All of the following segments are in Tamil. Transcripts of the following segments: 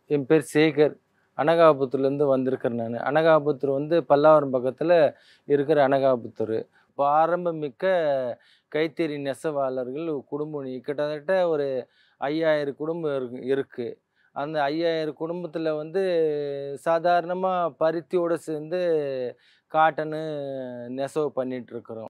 என் பேர் சேகர் அனகாபுத்தூர்லேருந்து வந்திருக்கிறேன் நான் அனகாபுத்தூர் வந்து பல்லாவரம் பக்கத்தில் இருக்கிற அனகாபுத்தூர் பாரம்பமிக்க கைத்தறி நெசவாளர்கள் குடும்பம் கிட்டத்தட்ட ஒரு ஐயாயிரம் குடும்பம் இருக்கு இருக்குது அந்த ஐயாயிரம் குடும்பத்தில் வந்து சாதாரணமாக பருத்தியோடு சேர்ந்து காட்டனு நெசவு பண்ணிகிட்ருக்குறோம்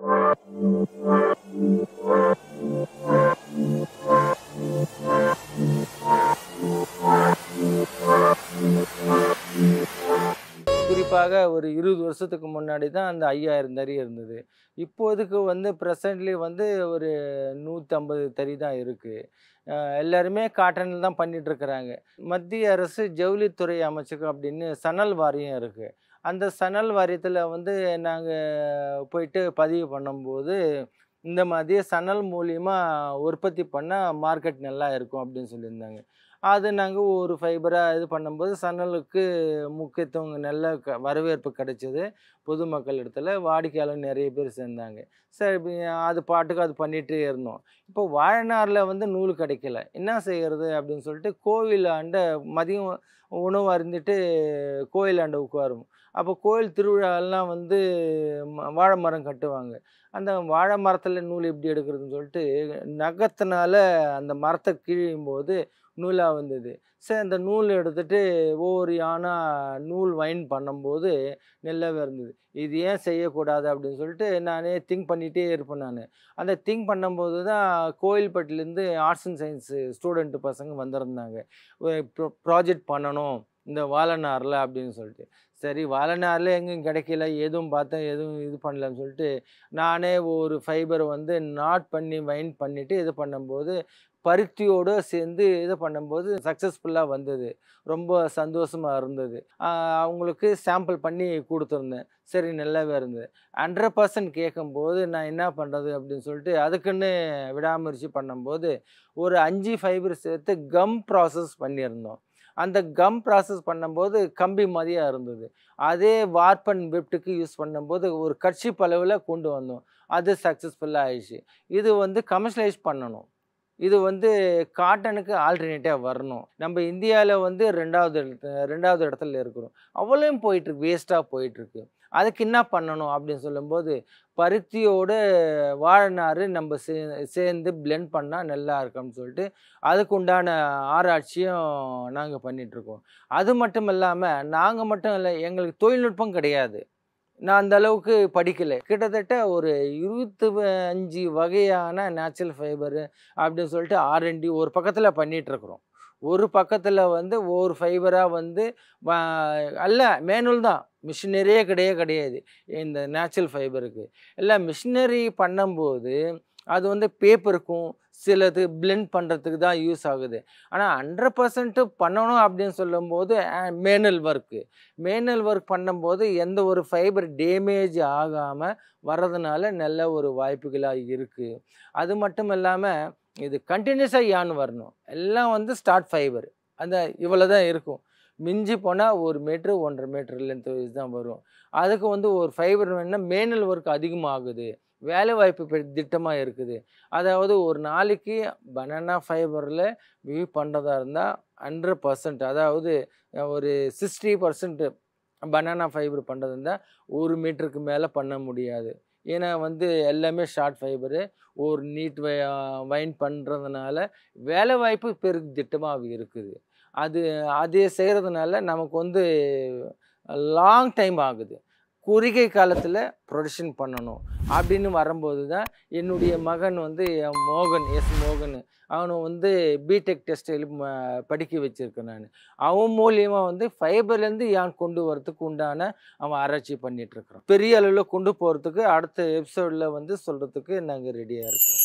குறிப்பாக ஒரு இருபது வருஷத்துக்கு முன்னாடி தான் அந்த ஐயாயிரம் தறி இருந்தது இப்போதைக்கு வந்து ப்ரெசண்ட்லி வந்து ஒரு நூற்றம்பது தறி தான் இருக்குது எல்லாருமே காட்டனில் தான் பண்ணிகிட்ருக்குறாங்க மத்திய அரசு ஜவுளித்துறை அமைச்சகம் அப்படின்னு சணல் வாரியம் இருக்குது அந்த சணல் வாரியத்தில் வந்து நாங்கள் போயிட்டு பதிவு பண்ணும்போது இந்த மாதிரி சணல் மூலிமா உற்பத்தி பண்ணால் மார்க்கெட் நல்லா இருக்கும் அப்படின்னு சொல்லியிருந்தாங்க அது நாங்கள் ஒரு ஃபைபராக இது பண்ணும்போது சணலுக்கு முக்கியத்துவம் நல்ல க வரவேற்பு கிடைச்சிது பொதுமக்கள் இடத்துல வாடிக்கையாளர் நிறைய பேர் சேர்ந்தாங்க சரி இப்ப அது பாட்டுக்கு அது பண்ணிகிட்டே இருந்தோம் இப்போ வாழைநாரில் வந்து நூல் கிடைக்கல என்ன செய்கிறது அப்படின்னு சொல்லிட்டு கோவிலாண்ட மதியம் உணவு அருந்திட்டு கோயிலாண்ட உட்காரும் அப்போ கோயில் திருவிழாலாம் வந்து ம- வாழை மரம் கட்டுவாங்க அந்த வாழை மரத்தில் நூல் எப்படி எடுக்கிறதுன்னு சொல்லிட்டு நகத்தினால அந்த மரத்தை கிழியும் போது நூலாக வந்தது சரி அந்த நூல் எடுத்துட்டு ஒவ்வொரு யானா நூல் வைன் பண்ணும்போது நல்லாவே இருந்தது இது ஏன் செய்யக்கூடாது அப்படின்னு சொல்லிட்டு நானே திங்க் பண்ணிகிட்டே இருப்பேன் நான் அந்த திங்க் பண்ணும்போது தான் கோயில்பட்டிலேருந்து ஆர்ட்ஸ் அண்ட் சயின்ஸு ஸ்டூடெண்ட் பசங்க வந்திருந்தாங்க ப்ராஜெக்ட் பண்ணணும் இந்த வாழைநாரில் அப்படின்னு சொல்லிட்டு சரி வாழைநாரில் எங்கேயும் கிடைக்கல எதுவும் பார்த்தேன் எதுவும் இது பண்ணலன்னு சொல்லிட்டு நானே ஒரு ஃபைபர் வந்து நாட் பண்ணி வைன் பண்ணிவிட்டு இது பண்ணும்போது பருத்தியோடு சேர்ந்து இது பண்ணும்போது சக்ஸஸ்ஃபுல்லாக வந்தது ரொம்ப சந்தோஷமாக இருந்தது ஆஹ் அவங்களுக்கு சாம்பிள் பண்ணி கொடுத்துருந்தேன் சரி நல்லாவே இருந்தது ஹண்ட்ரட் பர்சன்ட் கேட்கும்போது நான் என்ன பண்ணுறது அப்படின்னு சொல்லிட்டு அதுக்குன்னு விடாமுயற்சி பண்ணும்போது ஒரு அஞ்சு ஃபைபர் சேர்த்து கம் ப்ராசஸ் பண்ணியிருந்தோம் அந்த கம் ப்ராசஸ் பண்ணும்போது கம்பி மாதிரியாக இருந்தது அதே வார்பன் விப்டுக்கு யூஸ் பண்ணும்போது ஒரு கட்சிப் அளவில் கொண்டு வந்தோம் அது சக்ஸஸ்ஃபுல்லாக ஆயிடுச்சு இது வந்து கமர்ஷியலைஸ் பண்ணணும் இது வந்து காட்டனுக்கு ஆல்டர்னேட்டாக வரணும் நம்ம இந்தியாவில் வந்து ரெண்டாவது இடத்து- ரெண்டாவது இடத்துல இருக்கிறோம் அவ்வளோயும் போயிட்டுருக்கு வேஸ்ட்டாக போயிட்டுருக்கு அதுக்கு என்ன பண்ணணும் அப்படின்னு சொல்லும்போது பருத்தியோட வாழைநாறு நம்ம சே சேர்ந்து blend பண்ணால் நல்லா இருக்கும்னு சொல்லிட்டு அதுக்கு உண்டான ஆராய்ச்சியும் நாங்கள் பண்ணிகிட்ருக்கோம் அது மட்டும் இல்லாமல் நாங்கள் மட்டும் இல்லை எங்களுக்கு தொழில்நுட்பம் கிடையாது நான் அந்த அளவுக்கு படிக்கலை கிட்டத்தட்ட ஒரு இருபத்தி அஞ்சு வகையான நேச்சுரல் ஃபைபரு அப்படின்னு சொல்லிட்டு ஆர்என்டி ஒரு பக்கத்தில் பண்ணிகிட்ருக்குறோம் ஒரு பக்கத்தில் வந்து ஒவ்வொரு ஃபைபராக வந்து வா- அல்ல மேனுவல் தான் மிஷினரியே கிடையவே கிடையாது இந்த நேச்சுரல் ஃபைபருக்கு எல்லாம் மிஷினரி பண்ணும்போது அது வந்து பேப்பருக்கும் சிலது blend பண்ணுறதுக்கு தான் யூஸ் ஆகுது ஆனால் ஹண்ட்ரட் பர்சன்ட்டு பண்ணணும் அப்படின்னு சொல்லும்போது மேனுவல் ஒர்க்கு மேனுவல் ஒர்க் பண்ணும்போது எந்த ஒரு ஃபைபர் டேமேஜ் ஆகாமல் வர்றதுனால நல்ல ஒரு வாய்ப்புகளாக இருக்குது அது மட்டும் இல்லாமல் இது கண்டினியூஸாக யான் வரணும் எல்லாம் வந்து ஸ்டார்ட் ஃபைபர் அந்த இவ்வளோ தான் இருக்கும் மிஞ்சி போனால் ஒரு மீட்ரு ஒன்றரை மீட்டர் லென்த் வைஸ் தான் வரும் அதுக்கு வந்து ஒரு ஃபைபர் வேணும்னா மேனுவல் ஒர்க் அதிகமாகுது வேலை வாய்ப்பு பெ- திட்டமாக இருக்குது அதாவது ஒரு நாளைக்கு பனானா ஃபைபரில் வியூ பண்ணுறதா இருந்தால் ஹண்ட்ரட் பர்சன்ட் அதாவது அஹ், ஒரு சிக்ஸ்டி பர்சன்ட் பனானா ஃபைபர் பண்ணுறது இருந்தால் ஒரு மீட்டருக்கு மேலே பண்ண முடியாது ஏன்னா வந்து எல்லாமே ஷார்ட் ஃபைபரு ஒரு நீட் வைன் பண்ணுறதுனால வேலை வாய்ப்பு பெரு திட்டமாக இருக்குது அது அது செய்கிறதுனால நமக்கு வந்து லாங் டைம் ஆகுது குறுகிய காலத்தில் ப்ரொடக்ஷன் பண்ணணும் அப்படின்னு வரும்போது தான் என்னுடைய மகன் வந்து என் மோகன் எஸ் மோகன் அவனை வந்து பிடெக் டெக்ஸ்டைல் படிக்க வச்சுருக்கேன் நான் அவன் மூலியமாக வந்து ஃபைபர்லேருந்து ஏன் கொண்டு வரதுக்கு உண்டான அவன் ஆராய்ச்சி பண்ணிட்டு இருக்கிறான் பெரிய அளவில் கொண்டு போகிறதுக்கு அடுத்த எபிசோடில் வந்து சொல்கிறதுக்கு நாங்கள் ரெடியாக இருக்கிறோம்